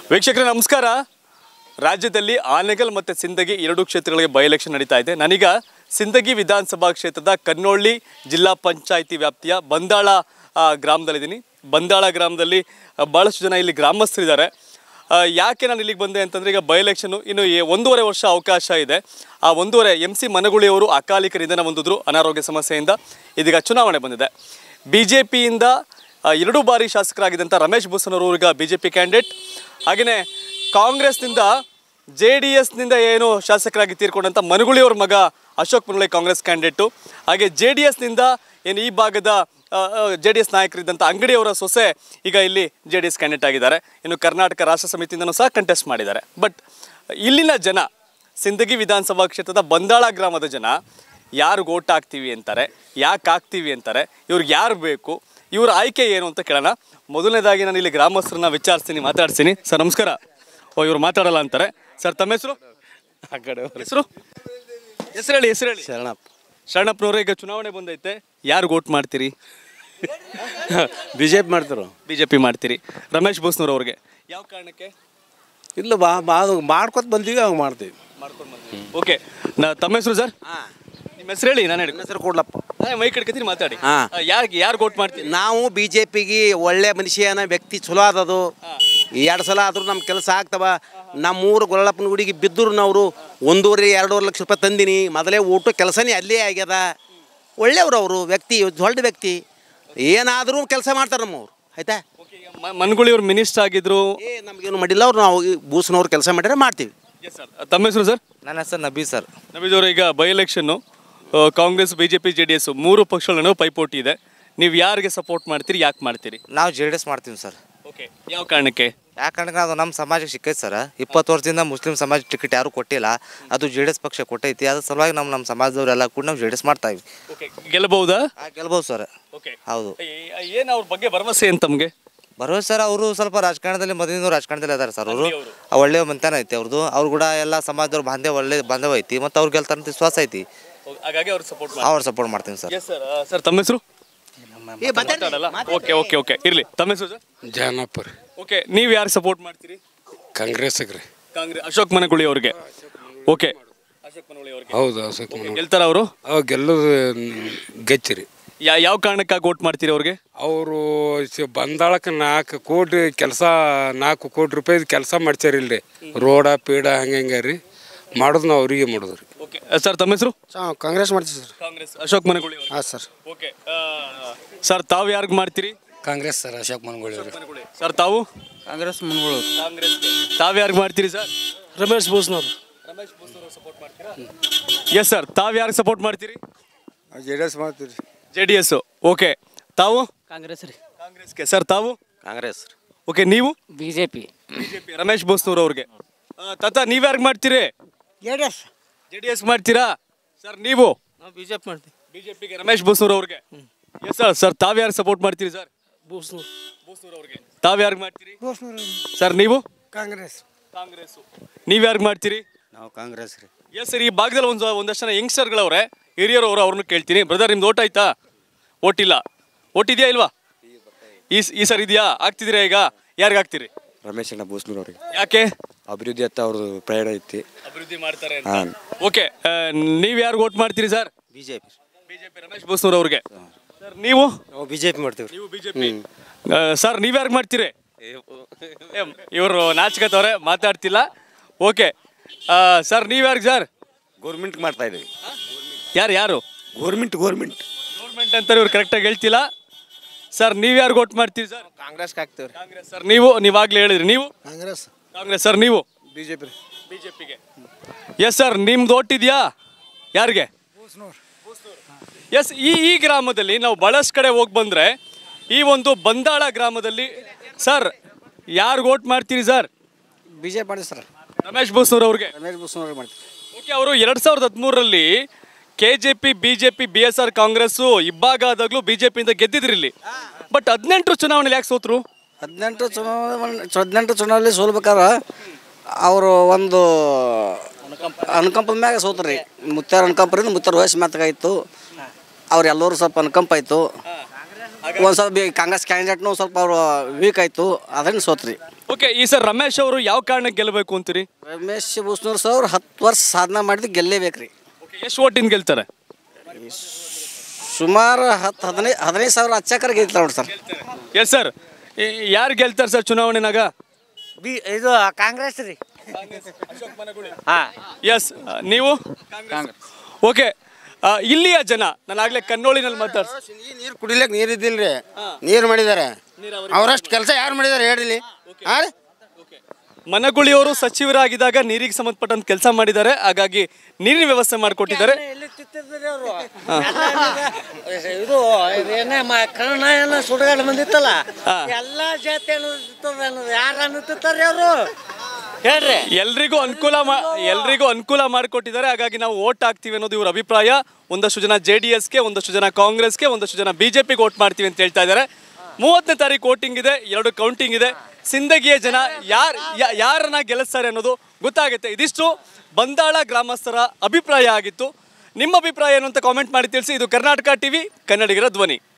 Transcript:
ವೀಕ್ಷಕರೇ ನಮಸ್ಕಾರ ರಾಜ್ಯದಲ್ಲಿ ಆನೆಗಲ್ ಮತ್ತು ಸಿಂದಗಿ ಎರಡು ಕ್ಷೇತ್ರಗಳಿಗೆ ಬೈ ಎಲೆಕ್ಷನ್ ನಡೀತಾ ಇದೆ ನಾನೀಗ ಸಿಂದಗಿ ವಿಧಾನಸಭಾ ಕ್ಷೇತ್ರದ ಕನ್ನೋಳ್ಳಿ ಜಿಲ್ಲಾ ಪಂಚಾಯಿತಿ ವ್ಯಾಪ್ತಿಯ ಬಂದಾಳ ಆ, ಗ್ರಾಮದಲ್ಲಿದ್ದೀನಿ ಬಂದಾಳ ಗ್ರಾಮದಲ್ಲಿ ಆ, ಭಾಳಷ್ಟು ಜನ ಇಲ್ಲಿ ಗ್ರಾಮಸ್ಥರಿದ್ದಾರೆ ಆ, ಯಾಕೆ ನಾನು ಇಲ್ಲಿಗೆ ಬಂದೆ ಅಂತಂದರೆ ಈಗ ಬೈ ಎಲೆಕ್ಷನು ಇನ್ನು ಏ- ಒಂದೂವರೆ ವರ್ಷ ಅವಕಾಶ ಇದೆ ಆ ಒಂದೂವರೆ ಎಂ ಸಿ ಮನಗುಳಿಯವರು ಅಕಾಲಿಕ ನಿಧನ ಹೊಂದಿದ್ರು ಅನಾರೋಗ್ಯ ಸಮಸ್ಯೆಯಿಂದ ಇದೀಗ ಚುನಾವಣೆ ಬಂದಿದೆ ಬಿ ಜೆ ಪಿಯಿಂದ ಎರಡು ಬಾರಿ ಶಾಸಕರಾಗಿದ್ದಂಥ ರಮೇಶ್ ಬುಸನವರು ಈಗ ಬಿ ಜೆ ಪಿ ಕ್ಯಾಂಡಿಡೇಟ್ ಹಾಗೆಯೇ ಕಾಂಗ್ರೆಸ್ನಿಂದ ಜೆ ಡಿ ಎಸ್ನಿಂದ ಏನು ಶಾಸಕರಾಗಿ ತೀರ್ಕೊಂಡಂಥ ಮನಗುಳಿಯವ್ರ ಮಗ ಅಶೋಕ್ ಮುನಳೆ ಕಾಂಗ್ರೆಸ್ ಕ್ಯಾಂಡಿಡೇಟು ಹಾಗೆ ಜೆ ಡಿ ಎಸ್ನಿಂದ ಏನು ಈ ಭಾಗದ ಜೆ ಡಿ ಎಸ್ ನಾಯಕರಿದ್ದಂಥ ಅಂಗಡಿಯವರ ಸೊಸೆ ಈಗ ಇಲ್ಲಿ ಜೆ ಡಿ ಎಸ್ ಕ್ಯಾಂಡಿಡೇಟ್ ಆಗಿದ್ದಾರೆ ಇನ್ನು ಕರ್ನಾಟಕ ರಾಷ್ಟ್ರ ಸಮಿತಿಯಿಂದನೂ ಸಹ ಕಂಟೆಸ್ಟ್ ಮಾಡಿದ್ದಾರೆ ಬಟ್ ಇಲ್ಲಿನ ಜನ ಸಿಂದಗಿ ವಿಧಾನಸಭಾ ಕ್ಷೇತ್ರದ ಬಂದಾಳ ಗ್ರಾಮದ ಜನ ಯಾರು ಓಟ್ ಹಾಕ್ತೀವಿ ಅಂತಾರೆ ಯಾಕೆ ಹಾಕ್ತೀವಿ ಅಂತಾರೆ ಇವ್ರಿಗೆ ಯಾರು ಬೇಕು ಇವ್ರ ಆಯ್ಕೆ ಏನು ಅಂತ ಕೇಳೋಣ ಮೊದಲನೇದಾಗಿ ನಾನು ಇಲ್ಲಿ ಗ್ರಾಮಸ್ಥರನ್ನ ವಿಚಾರಿಸ್ತೀನಿ ಮಾತಾಡ್ತೀನಿ ಸರ್ ನಮಸ್ಕಾರ ಓ ಇವ್ರು ಮಾತಾಡಲ್ಲ ಅಂತಾರೆ ಸರ್ ತಮ್ಮ ಹೆಸರು ಆ ಕಡೆ ಹೆಸರು ಹೆಸರು ಹೇಳಿ ಹೆಸರು ಹೇಳಿ ಶರಣಪ್ಪ ಶರಣಪ್ಪನವ್ರೆ ಈಗ ಚುನಾವಣೆ ಬಂದೈತೆ ಯಾರು ಓಟ್ ಮಾಡ್ತೀರಿ ಬಿ ಜೆ ಪಿ ಮಾಡ್ತಾರೆ ಬಿ ಜೆ ಪಿ ಮಾಡ್ತೀರಿ ರಮೇಶ್ ಬೋಸ್ನವ್ರು ಅವ್ರಿಗೆ ಯಾವ ಕಾರಣಕ್ಕೆ ಇಲ್ಲ ಬಾ ಬಾ ಅದು ಮಾಡ್ಕೊತ ಬಂದೀವಿ ಹಂಗೆ ಮಾಡ್ತೀವಿ ಓಕೆ ನಾ ತಮ್ಮ ಹೆಸರು ಸರ್ ನಿಮ್ಮ ಹೆಸರು ಹೇಳಿ ನಾನು ಹೇಳಿ ಹೆಸರು ಕೊಡ್ಲಪ್ಪ ಮೈ ಕಡ್ಕತ್ತೀನಿ ಮಾತಾಡಿ ಹಾ. ಯಾರಿಗೆ ಯಾರು ಓಟ್ ಮಾಡ್ತೀರಿ ನಾವು ಬಿ ಜೆ ಪಿಗೆ ಒಳ್ಳೆ ಮನುಷ್ಯನ ವ್ಯಕ್ತಿ ಚಲೋ ಅದದು ಎರಡು ಸಲ ಆದ್ರೂ ನಮ್ಮ ಕೆಲಸ ಆಗ್ತವ ನಮ್ಮೂರು ಗೊಲ್ಲಪ್ಪನ ಗುಡಿಗೆ ಬಿದ್ದರು ನಾವು ಒಂದೂವರೆ ಎರಡೂವರೆ ಲಕ್ಷ ರೂಪಾಯಿ ತಂದಿನಿ ಮೊದಲೇ ಊಟ ಕೆಲಸನೇ ಅಲ್ಲೇ ಆಗ್ಯದ ಒಳ್ಳೆಯವ್ರು ಅವರು ವ್ಯಕ್ತಿ ದೊಡ್ಡ ವ್ಯಕ್ತಿ ಏನಾದರೂ ಕೆಲಸ ಮಾಡ್ತಾರೆ ನಮ್ಮವ್ರು ಆಯ್ತಾ ಮನ್ಗುಳಿ ಅವ್ರು ಮಿನಿಸ್ಟರ್ ಆಗಿದ್ರು ಏ ನಮಗೇನು ಮಾಡಿಲ್ಲ ಅವ್ರು ನಾವು ಬೂಸ್ನವ್ರು ಕೆಲಸ ಮಾಡಿದ್ರೆ ಮಾಡ್ತೀವಿ ತಮ್ಮ ಹೆಸರು ಸರ್ ನನ್ನ ಹೆಸರು ನಬಿ ಸರ್ ನಬೀದ್ ಅವರು ಈಗ by election Congress BJP J D S ಮೂರು ಪಕ್ಷಗಳ ನಡುವೆ ಪೈಪೋಟಿ ಇದೆ ನೀವು ಯಾರಿಗೆ ಸಪೋರ್ಟ್ ಮಾಡ್ತೀರಿ ಯಾಕೆ ಮಾಡ್ತೀರಿ ನಾವು ಜೆ ಡಿ ಎಸ್ ಮಾಡ್ತೀವಿ ಸರ್ ಓಕೆ ಯಾವ ಕಾರಣಕ್ಕೆ ಯಾಕಂದ್ರೆ ಅದು ನಮ್ಮ ಸಮಾಜಕ್ಕೆ ಸಿಕ್ಕೈತೆ ಸರ್ ಇಪ್ಪತ್ತು ವರ್ಷದಿಂದ ಮುಸ್ಲಿಂ ಸಮಾಜ ಟಿಕೆಟ್ ಯಾರು ಕೊಟ್ಟಿಲ್ಲ ಅದು ಜೆ ಡಿ ಎಸ್ ಪಕ್ಷ ಕೊಟ್ಟೈತಿ ಅದ್ರ ಸಲುವಾಗಿ ನಮ್ಮ ನಮ್ಮ ಸಮಾಜದವರೆಲ್ಲ ಕೂಡ ನಾವು ಜೆ ಡಿ ಎಸ್ ಮಾಡ್ತಾ ಇವಿ ಓಕೆ ಗೆಲ್ಲಬಹುದಾ ಗೆಲ್ಬೋದು ಸರ್ ಓಕೆ ಹೌದು ಏನು ಅವ್ರ ಬಗ್ಗೆ ಭರವಸೆ ಏನು ತಮಗೆ ಬರೋ ಸರ್ ಅವರು ಸ್ವಲ್ಪ ರಾಜಕಾರಣದಲ್ಲಿ ಮೊದಲಿನ ರಾಜಕಾರಣದಲ್ಲಿ ಅದಾರೆ ಸರ್ ಅವರು ಒಳ್ಳೆಯ ಮಂತಾನ ಐತಿ ಅವ್ರದ್ದು ಅವ್ರು ಕೂಡ ಎಲ್ಲ ಸಮಾಜದವ್ರು ಬಾಂಧವ್ಯ ಒಳ್ಳೆ ಬಾಂಧವ ಐತಿ ಮತ್ತು ಅವ್ರು ಗೆಲ್ತಾರ ಅಂತ ವಿಶ್ವಾಸ ಐತಿ ಹಾಗಾಗಿ ಅವ್ರು ಸಪೋರ್ಟ್ ಅವ್ರು ಸಪೋರ್ಟ್ ಮಾಡ್ತೀನಿ ಸರ್ ಎಸ್ ಸರ್ ಸರ್ ತಮ್ಮ ಹೆಸರು ಏ ಮಾತಾಡಲ್ಲ ಓಕೆ ಓಕೆ ಓಕೆ ಇರಲಿ ತಮ್ಮ ಹೆಸರು ಸರ್ ಜಾನಪ್ಪ ರೀ ಓಕೆ ನೀವು ಯಾರು ಸಪೋರ್ಟ್ ಮಾಡ್ತೀರಿ ಕಾಂಗ್ರೆಸ್ಗೆ ರೀ ಕಾಂಗ್ರೆಸ್ ಅಶೋಕ್ ಮನಗುಳಿ ಅವ್ರಿಗೆ ಓಕೆ ಅಶೋಕ್ ಮನಗುಳಿ ಅವ್ರಿಗೆ ಹೌದು ಅಶೋಕ್ ಮನೆ ಗೆಲ್ತಾರ ಅವರು ಅವು ಗೆಲ್ಲೋದು ಗೆಚ್ಚಿ ರೀ ಯಾ ಯಾವ ಕಾರಣಕ್ಕಾಗಿ ಓಟ್ ಮಾಡ್ತೀರಿ ಅವ್ರಿಗೆ ಅವರು ಬಂದಾಳಕ್ಕೆ ನಾಲ್ಕು ಕೋಟಿ ಕೆಲಸ ನಾಲ್ಕು ಕೋಟಿ ರೂಪಾಯಿ ಕೆಲಸ ಮಾಡ್ಸ್ಯಾರ ರೀ ರೋಡ ಪೀಡ ಹಂಗೆ ಹಂಗೆ ರೀ ಮಾಡೋದು ನಾವು ಅವರಿಗೆ ಮಾಡೋದು ರೀ ಓಕೆ ಸರ್ ತಮ್ಮ ಹೆಸರು ಕಾಂಗ್ರೆಸ್ ಮಾಡ್ತೀವಿ ಸರ್ ಕಾಂಗ್ರೆಸ್ ಅಶೋಕ್ ಮನಗುಳಿ ಅವರು ಹಾಂ ಸರ್ ಓಕೆ ಸರ್ ತಾವು ಯಾರಿಗೆ ಮಾಡ್ತೀರಿ ಕಾಂಗ್ರೆಸ್ ಸರ್ ಅಶೋಕ್ ಮನಗೋಳಿ ಸರ್ ತಾವು ಕಾಂಗ್ರೆಸ್ ಮನಗೋಳು ಕಾಂಗ್ರೆಸ್ ತಾವು ಯಾರಿಗೆ ಮಾಡ್ತೀರಿ ಸರ್ ರಮೇಶ್ ಬೋಸ್ನವ್ರು ಎಸ್ ಸರ್ ತಾವು ಯಾರಿಗೆ ಸಪೋರ್ಟ್ ಮಾಡ್ತೀರಿ ಜೆ ಡಿ ಎಸ್ ಮಾಡ್ತೀವಿ ಜೆ ಡಿ ಎಸ್ ಓಕೆ ತಾವು ಕಾಂಗ್ರೆಸ್ ರೀ ಕಾಂಗ್ರೆಸ್ಗೆ ಸರ್ ತಾವು ಕಾಂಗ್ರೆಸ್ ಓಕೆ ನೀವು B J P BJP Ramesh Bhusanur ಅವ್ರಿಗೆ ಆ, ತಾತ ನೀವು ಯಾರಿಗೆ ಮಾಡ್ತೀರಿ J D S J D S ಮಾಡ್ತೀರಾ ಸರ್ ನೀವು ನಾವು ಬಿ ಜೆ ಪಿ ಮಾಡ್ತೀವಿ ಬಿಜೆಪಿಗೆ ರಮೇಶ್ ಬೋಸ್ನೂರ್ ಅವ್ರಿಗೆ ಎಸ್ ಸರ್ ಸರ್ ತಾವು ಯಾರು ಸಪೋರ್ಟ್ ಮಾಡ್ತೀರಿ ಸರ್ ಬೋಸ್ನೂರು ಬೋಸ್ನೂರ್ ಅವ್ರಿಗೆ ತಾವು ಯಾರಿಗೆ ಮಾಡ್ತೀರಿ ಬೋಸ್ನೂರು ಸರ್ ನೀವು ಕಾಂಗ್ರೆಸ್ ಕಾಂಗ್ರೆಸ್ ನೀವು ಯಾರಿಗೆ ಮಾಡ್ತೀರಿ ನಾವು ಕಾಂಗ್ರೆಸ್ ರೀ ಎಸ್ ಸರ್ ಈ ಭಾಗದಲ್ಲಿ ಒಂದು ಒಂದಷ್ಟು ಜನ ಯಂಗ್ಸ್ಟರ್ಗಳವ್ರೆ ಹಿರಿಯರು ಅವರು ಅವ್ರನ್ನ ಕೇಳ್ತೀನಿ ಬ್ರದರ್ ನಿಮ್ದು ಓಟ್ ಆಯ್ತಾ ಓಟ್ ಇಲ್ಲ ಓಟ್ ಇದೆಯಾ ಇಲ್ವಾ ಈ ಸ- ಈ ಸರ್ ಇದೆಯಾ ಆಗ್ತಿದ್ದೀರಾ ಈಗ ಯಾರಿಗೆ ಆಗ್ತೀರಿ ರಮೇಶ್ ಅಣ್ಣ ಬೋಸ್ನೂರ್ ಅವ್ರಿಗೆ ಯಾಕೆ ಅಭಿವೃದ್ಧಿ ಅತ್ತ ಅವ್ರದ್ದು ಪ್ರಯಾಣ ಐತಿ ಅಭಿವೃದ್ಧಿ ಮಾಡ್ತಾರೆ ಹಾಂ ಓಕೆ ನೀವು ಯಾರು ಓಟ್ ಮಾಡ್ತೀರಿ sir B J P BJP Ramesh Bhusanur ಅವ್ರಿಗೆ ಸರ್ ನೀವು ನಾವು ಬಿ ಜೆ ಪಿ ಮಾಡ್ತೀವಿ ನೀವು ಬಿಜೆಪಿ ಸರ್ ನೀವು ಯಾರಿಗೆ ಮಾಡ್ತೀರಿ ಇವರು ನಾಚ್ಕತ್ತವ್ರೆ ಮಾತಾಡ್ತಿಲ್ಲ ಓಕೆ ಸರ್ ನೀವು ಯಾರಿಗೆ ಸರ್ ಗೌರ್ಮೆಂಟ್ ಮಾಡ್ತಾ ಇದೀವಿ ಯಾರು ಯಾರು ಗೋರ್ಮೆಂಟ್ ಗೋರ್ಮೆಂಟ್ ಗೌರ್ಮೆಂಟ್ ಅಂತಾರೆ ಇವ್ರು ಕರೆಕ್ಟಾಗಿ ಹೇಳ್ತಿಲ್ಲ ಸರ್ ನೀವು ಯಾರು ಓಟ್ ಮಾಡ್ತೀರಿ ಸರ್ ಕಾಂಗ್ರೆಸ್ಗೆ ಹಾಕ್ತೀವಿ ಕಾಂಗ್ರೆಸ್ ಸರ್ ನೀವು ನೀವಾಗಲೇ ಹೇಳಿದ್ರಿ ನೀವು ಕಾಂಗ್ರೆಸ್ ಕಾಂಗ್ರೆಸ್ ಸರ್ ನೀವು ಬಿ ಜೆ ಪಿ ಬಿಜೆಪಿಗೆ ಎಸ್ ಸರ್ ನಿಮ್ದು ಓಟ್ ಇದೆಯಾ ಯಾರಿಗೆ ಎಸ್ ಈ ಈ ಗ್ರಾಮದಲ್ಲಿ ನಾವು ಬಹಳಷ್ಟು ಕಡೆ ಹೋಗಿ ಬಂದರೆ ಈ ಒಂದು ಬಂದಾಳ ಗ್ರಾಮದಲ್ಲಿ ಸರ್ ಯಾರು ಓಟ್ ಮಾಡ್ತೀರಿ ಸರ್ ಬಿ ಜೆ ಪಿ ಮಾಡಿ ಸರ್ ರಮೇಶ್ ಬೋಸ್ನೂರ್ ಅವ್ರಿಗೆ ರಮೇಶ್ ಬೋಸ್ನವ್ರು ಮಾಡ್ತೀವಿ ಓಕೆ ಅವರು ಎರಡು ಸಾವಿರದ ಹದಿಮೂರರಲ್ಲಿ K J P B J P B S R Congress ಇಬ್ಬಾಗ ಆದಾಗಲೂ ಬಿ ಜೆ ಪಿಯಿಂದ ಗೆದ್ದಿದ್ರಿ ಇಲ್ಲಿ ಬಟ್ ಹದಿನೆಂಟು ಚುನಾವಣೆಯಲ್ಲಿ ಯಾಕೆ ಸೋತ್ರು ಹದಿನೆಂಟು ಚುನಾವಣೆ ಹದಿನೆಂಟು ಚುನಾವಣೆ ಸೋಲ್ಬೇಕಾದ್ರೆ ಅವರು ಒಂದು ಅನುಕಂಪದ ಮ್ಯಾಗ ಸೋತ್ರಿ ಮುತ್ತಾರ ಅನುಕಂಪರಿಂದ ಮುತ್ತಾರ ವಯಸ್ಸು ಮಾತಾಗಾಯ್ತು ಅವ್ರು ಎಲ್ಲರೂ ಸ್ವಲ್ಪ ಅನುಕಂಪ ಆಯಿತು ಒಂದು ಸ್ವಲ್ಪ ಬಿ- ಕಾಂಗ್ರೆಸ್ ಕ್ಯಾಂಡಿಡೇಟ್ನು ಸ್ವಲ್ಪ ಅವರು ವೀಕ್ ಆಯಿತು ಅದನ್ನು ಸೋತ್ರಿ ಓಕೆ ಈ ಸರ್ ರಮೇಶ್ ಅವರು ಯಾವ ಕಾರಣಕ್ಕೆ ಗೆಲ್ಲಬೇಕು ಅಂತೀರಿ ರಮೇಶ್ ಬೂಸ್ನೂರ್ ಸರ್ ಹತ್ತು ವರ್ಷ ಸಾಧನೆ ಮಾಡಿದ್ದು ಗೆಲ್ಲೇಬೇಕ್ರಿ ಎಷ್ಟು ಓಟಿಂದ ಗೆಲ್ತಾರೆ ಸುಮಾರು ಹತ್ತು ಹದಿನೈದು ಹದಿನೈದು ಸಾವಿರ ಹಚ್ಚಕರ ಗೆಲ್ತಾರೆ ನೋಡಿ ಸರ್ ಎಸ್ ಸರ್ ಯಾರು ಗೆಲ್ತಾರೆ ಸರ್ ಚುನಾವಣೆನಾಗ ಬಿ ಇದು ಕಾಂಗ್ರೆಸ್ ರೀ ಹಾಂ ಎಸ್ ನೀವು ಓಕೆ ಇಲ್ಲಿಯ ಜನ ನಾನು ಆಗ್ಲೇ ಕನ್ನೋಳಿನಲ್ಲಿ ಮಾತಾಡ್ಸ್ ನೀರು ಕುಡಿಲಿಕ್ಕೆ ನೀರು ಇದ್ದಿಲ್ರಿ ನೀರು ಮಾಡಿದ್ದಾರೆ ಅವರಷ್ಟು ಕೆಲಸ ಯಾರು ಮಾಡಿದ್ದಾರೆ ಹೇಳ್ರಿ ಹಾಂ ರೀ ಮನಗುಳಿಯವರು ಸಚಿವರಾಗಿದ್ದಾಗ ನೀರಿಗೆ ಸಂಬಂಧಪಟ್ಟಂತ ಕೆಲಸ ಮಾಡಿದ್ದಾರೆ ಹಾಗಾಗಿ ನೀರಿನ ವ್ಯವಸ್ಥೆ ಮಾಡಿಕೊಟ್ಟಿದ್ದಾರೆ ಇದು ಏನೇ ಕನ್ನಡ ಏನೋ ಸುಡುಗಾಡು ಬಂದಿತ್ತಲ್ಲ ಎಲ್ಲ ಜಾತಿ ಅನ್ನೋದು ಯಾರು ಅನ್ನುತ್ತಿರ್ತಾರೆ ಅವರು ಹೇಳ್ರಿ ಎಲ್ರಿಗೂ ಅನುಕೂಲ ಮಾ ಎಲ್ರಿಗೂ ಅನುಕೂಲ ಮಾಡಿಕೊಟ್ಟಿದ್ದಾರೆ ಹಾಗಾಗಿ ನಾವು ಓಟ್ ಹಾಕ್ತೀವಿ ಅನ್ನೋದು ಇವ್ರ ಅಭಿಪ್ರಾಯ ಒಂದಷ್ಟು ಜನ ಜೆ ಡಿ ಎಸ್ಗೆ ಒಂದಷ್ಟು ಜನ ಕಾಂಗ್ರೆಸ್ಗೆ ಒಂದಷ್ಟು ಜನ ಬಿ ಜೆ ಪಿಗೆ ಓಟ್ ಮಾಡ್ತೀವಿ ಅಂತ ಹೇಳ್ತಾ ಇದ್ದಾರೆ ಮೂವತ್ತನೇ ತಾರೀಕು ವೋಟಿಂಗ್ ಇದೆ ಎರಡು ಕೌಂಟಿಂಗ್ ಇದೆ ಸಿಂದಗಿಯ ಜನ ಯಾರ್ ಯಾ- ಯಾರನ್ನ ಗೆಲ್ಲಿಸ್ತಾರೆ ಅನ್ನೋದು ಗೊತ್ತಾಗುತ್ತೆ ಇದಿಷ್ಟು ಬಂದಾಳ ಗ್ರಾಮಸ್ಥರ ಅಭಿಪ್ರಾಯ ಆಗಿತ್ತು ನಿಮ್ಮ ಅಭಿಪ್ರಾಯ ಏನು ಅಂತ ಕಾಮೆಂಟ್ ಮಾಡಿ ತಿಳಿಸಿ ಇದು ಕರ್ನಾಟಕ ಟಿವಿ ಕನ್ನಡಿಗರ ಧ್ವನಿ